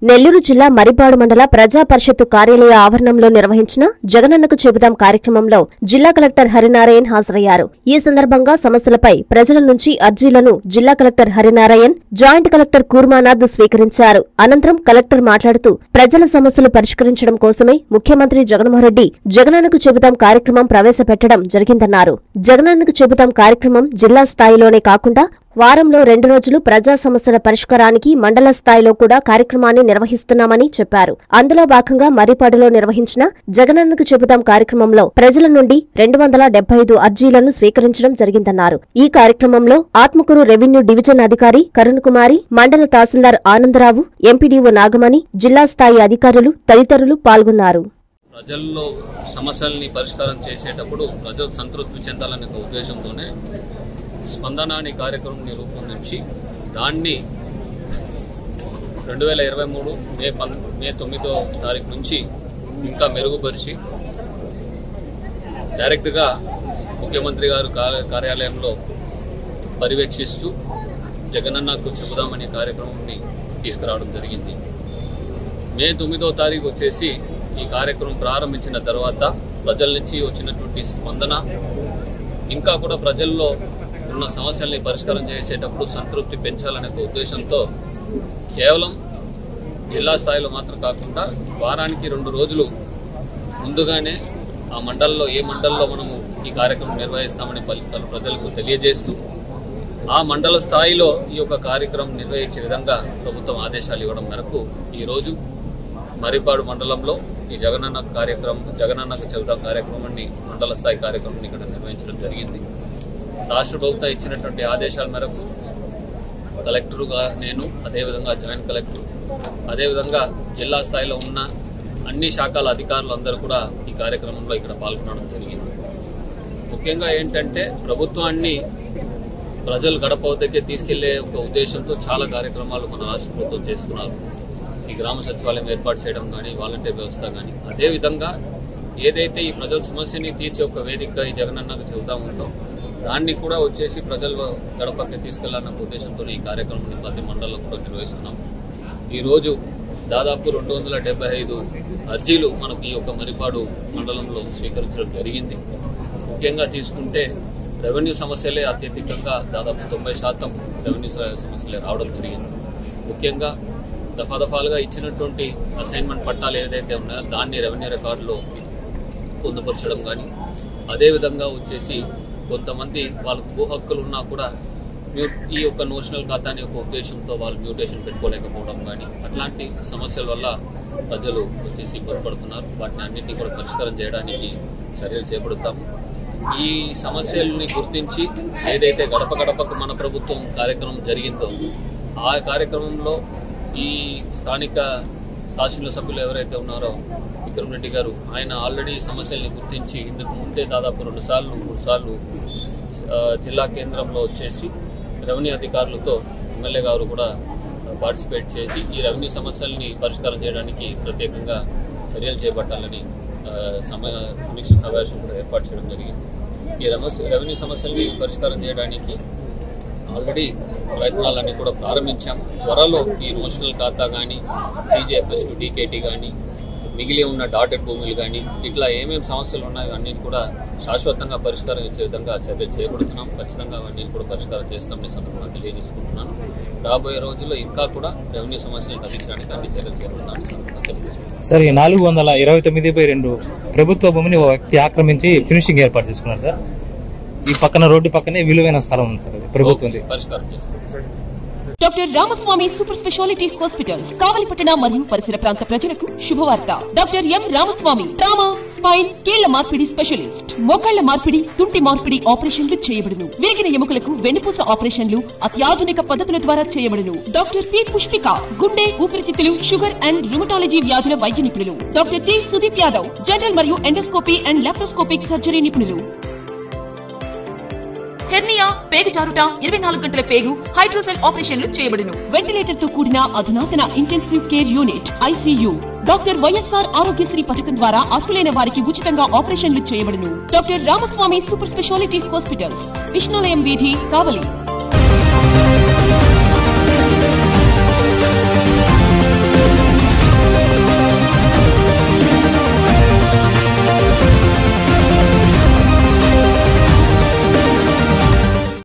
నెల్లూరు జిల్లా మరిపాడు మండల ప్రజా పరిషత్తు కార్యాలయ ఆవరణంలో నిర్వహించిన జగనన్నకు చెబుదాం కార్యక్రమంలో జిల్లా కలెక్టర్ హరినారాయణ్ హాజరయ్యారు ఈ సందర్భంగా సమస్యలపై ప్రజల నుంచి అర్జీలను జిల్లా collector Harinarayan joint collector Kurmanath స్వీకరించారు అనంతరం కలెక్టర్ మాట్లాడుతూ ప్రజల సమస్యలు పరిష్కరించడం కోసమే ముఖ్యమంత్రి జగన్మోహన్ రెడ్డి జగనన్నకు చెబుదాం కార్యక్రమం ప్రవేశపెట్టడం జరిగిందన్నారు జగనన్నకు చెబుదాం కార్యక్రమం జిల్లా స్థాయిలోనే కాకుండా వారంలో రెండు రోజులు ప్రజా సమస్యల పరిష్కారానికి మండల స్థాయిలో కూడా కార్యక్రమాన్ని నిర్వహిస్తున్నామని చెప్పారు అందులో భాగంగా మర్రిపాడులో నిర్వహించిన జగనన్నకు చెబుతాం కార్యక్రమంలో ప్రజల నుండి రెండు వందల డెబ్బై ఐదు అర్జీలను స్వీకరించడం జరిగిందన్నారు ఈ కార్యక్రమంలో ఆత్మకూరు రెవెన్యూ డివిజన్ అధికారి కరుణ్ కుమారి మండల తహసీల్దార్ ఆనందరావు ఎంపీడీఓ నాగమణి జిల్లా స్థాయి అధికారులు తదితరులు పాల్గొన్నారు ప్రజల్లో సమస్యల్ని పరిష్కారం చేసేటప్పుడు ప్రజలు సంతృప్తి చెందాలనే ఒక ఉద్దేశంతోనే స్పందన అనే కార్యక్రమాన్ని రూపొందించి దాన్ని రెండు వేల ఇరవై మూడు మే పన్ మే తొమ్మిదో తారీఖు నుంచి ఇంకా మెరుగుపరిచి డైరెక్ట్గా ముఖ్యమంత్రి గారు కార్య- కార్యాలయంలో పర్యవేక్షిస్తూ జగనన్నకు చెబుదామనే కార్యక్రమాన్ని తీసుకురావడం జరిగింది మే తొమ్మిదో తారీఖు వచ్చేసి ఈ కార్యక్రమం ప్రారంభించిన తర్వాత ప్రజల నుంచి వచ్చినటువంటి స్పందన ఇంకా కూడా ప్రజల్లో ఉన్న సమస్యల్ని పరిష్కారం చేసేటప్పుడు సంతృప్తి పెంచాలనే ఒక ఉద్దేశంతో కేవలం జిల్లా స్థాయిలో మాత్రం కాకుండా వారానికి రెండు రోజులు ముందుగానే ఆ మండలంలో ఏ మండలంలో మనము ఈ కార్యక్రమం నిర్వహిస్తామని ఫలితాలు ప్రజలకు తెలియజేస్తూ ఆ మండల స్థాయిలో ఈ యొక్క కార్యక్రమం నిర్వహించే విధంగా ప్రభుత్వం ఆదేశాలు ఇవ్వడం మేరకు ఈరోజు మరిపాడు మండలంలో ఈ జగనన్న కార్యక్రమం జగనన్నకు చెబుతాం కార్యక్రమాన్ని మండల స్థాయి కార్యక్రమాన్ని ఇక్కడ నిర్వహించడం జరిగింది రాష్ట్ర ప్రభుత్వం ఇచ్చినటువంటి ఆదేశాల మేరకు కలెక్టరుగా నేను అదేవిధంగా జాయింట్ కలెక్టర్ అదేవిధంగా జిల్లా స్థాయిలో ఉన్న అన్ని శాఖల అధికారులు అందరూ కూడా ఈ కార్యక్రమంలో ఇక్కడ పాల్గొనడం జరిగింది ముఖ్యంగా ఏంటంటే ప్రభుత్వాన్ని ప్రజలు గడప వద్దకే తీసుకెళ్లే ఒక ఉద్దేశంతో చాలా కార్యక్రమాలు మన రాష్ట్ర ప్రభుత్వం చేస్తున్నారు ఈ గ్రామ సచివాలయం ఏర్పాటు చేయడం కానీ వాలంటీర్ వ్యవస్థ కానీ అదేవిధంగా ఏదైతే ఈ ప్రజల సమస్యని తీర్చే ఒక వేదికగా ఈ జగనన్నకు చెబుతా ఉందో దాన్ని కూడా వచ్చేసి ప్రజలు గడపకి తీసుకెళ్లాలన్న ఉద్దేశంతో ఈ కార్యక్రమాన్ని ప్రతి మండలంలో కూడా నిర్వహిస్తున్నాం ఈరోజు దాదాపు రెండు వందల డెబ్బై ఐదు అర్జీలు మనకు ఈ యొక్క మరిపాడు మండలంలో స్వీకరించడం జరిగింది ముఖ్యంగా తీసుకుంటే రెవెన్యూ సమస్యలే అత్యధికంగా దాదాపు తొంభై శాతం రెవెన్యూ స- సమస్యలే రావడం జరిగింది ముఖ్యంగా దఫాదఫాలుగా ఇచ్చినటువంటి అసైన్మెంట్ పట్టాలు ఏదైతే ఉన్నాయో దాన్ని రెవెన్యూ రికార్డులో పొందుపరచడం కానీ అదేవిధంగా వచ్చేసి కొంతమంది వాళ్ళకు భూ హక్కులు ఉన్నా కూడా మ్యూట్ ఈ యొక్క నోషనల్ ఖాతాని యొక్క ఉద్దేశంతో వాళ్ళు మ్యూటేషన్ పెట్టుకోలేకపోవడం కానీ అట్లాంటి సమస్యల వల్ల ప్రజలు వచ్చేసి ఇబ్బంది పడుతున్నారు వాటిని అన్నింటినీ కూడా పరిష్కారం చేయడానికి చర్యలు చేపడతాము ఈ సమస్యల్ని గుర్తించి ఏదైతే గడప గడపకు మన ప్రభుత్వం కార్యక్రమం జరిగిందో ఆ కార్యక్రమంలో ఈ స్థానిక శాసన సభ్యులు ఎవరైతే ఉన్నారో విక్రమ్ రెడ్డి గారు ఆయన ఆల్రెడీ సమస్యల్ని గుర్తించి ఇందుకు ముందే దాదాపు రెండు సార్లు మూడు సార్లు ఆ, జిల్లా కేంద్రంలో వచ్చేసి రెవెన్యూ అధికారులతో ఎమ్మెల్యే గారు కూడా పార్టిసిపేట్ చేసి ఈ రెవెన్యూ సమస్యల్ని పరిష్కారం చేయడానికి ప్రత్యేకంగా చర్యలు చేపట్టాలని ఆ, సమ సమీక్ష సమావేశం కూడా ఏర్పాటు చేయడం జరిగింది ఈ రెమ- రెవెన్యూ సమస్యల్ని పరిష్కారం చేయడానికి ఆల్రెడీ ప్రయత్నాలన్నీ కూడా ప్రారంభించాము త్వరలో ఈ నోషనల్ ఖాతా కానీ సీజేఎఫ్ఎస్ టు డీకేటీ కానీ మిగిలి ఉన్న డాటెడ్ భూములు కానీ ఇట్లా ఏమేమి సమస్యలు ఉన్నాయో అన్నిటి కూడా శాశ్వతంగా పరిష్కారం ఇచ్చే విధంగా చర్యలు చేపడుతున్నాం ఖచ్చితంగా అవన్నీ కూడా పరిష్కారం చేస్తామని ఈ సందర్భంగా తెలియజేసుకుంటున్నాను రాబోయే రోజుల్లో ఇంకా కూడా రెవెన్యూ సమస్యలు తగ్గించడానికి అన్ని చర్యలు చేపడతామని ఈ సందర్భంగా తెలియజేసుకుంటున్నాను సార్ ఈ నాలుగు వందల ఇరవై తొమ్మిది బై రెండు ప్రభుత్వ భూమిని ఓ వ్యక్తి ఆక్రమించి ఫినిషింగ్ ఏర్పాటు చేసుకున్నారు సార్ ఈ పక్కన రోడ్డు పక్కనే విలువైన స్థలం ఉంది సార్ అది ప్రభుత్వంది పరిష్కారం చేస్తాం doctor Ramaswamy super speciality hospitals కావలిపట్టణ మరియు పరిసర ప్రాంత ప్రజలకు శుభవార్త doctor M Ramaswamy trauma spine కీళ్ల మార్పిడి స్పెషలిస్ట్ మోకాళ్ల మార్పిడి తుంటి మార్పిడి ఆపరేషన్లు చేయబడును విరిగిన ఎముకలకు వెన్నుపూస ఆపరేషన్లు అత్యాధునిక పద్ధతుల ద్వారా చేయబడును డాక్టర్ పి పుష్పిక గుండె ఊపిరితిత్తులు షుగర్ అండ్ రుమటాలజీ వ్యాధుల వైద్య నిపుణులు doctor T Sudeep Yadav general మరియు ఎండోస్కోపీ అండ్ లాప్రోస్కోపిక్ సర్జరీ నిపుణులు హెర్నియా పేగు జారుట ఇరవై నాలుగు గంటల పేగు హైడ్రోసెల్ ఆపరేషన్లు చేయబడును వెంటిలేటర్ తో కూడిన అధునాతన intensive care unit ICU doctor YSR Aarogyasri పథకం ద్వారా అర్హులైన వారికి ఉచితంగా ఆపరేషన్లు చేయబడును doctor Ramaswamy super speciality hospitals Vishnulayam వీధి కావలి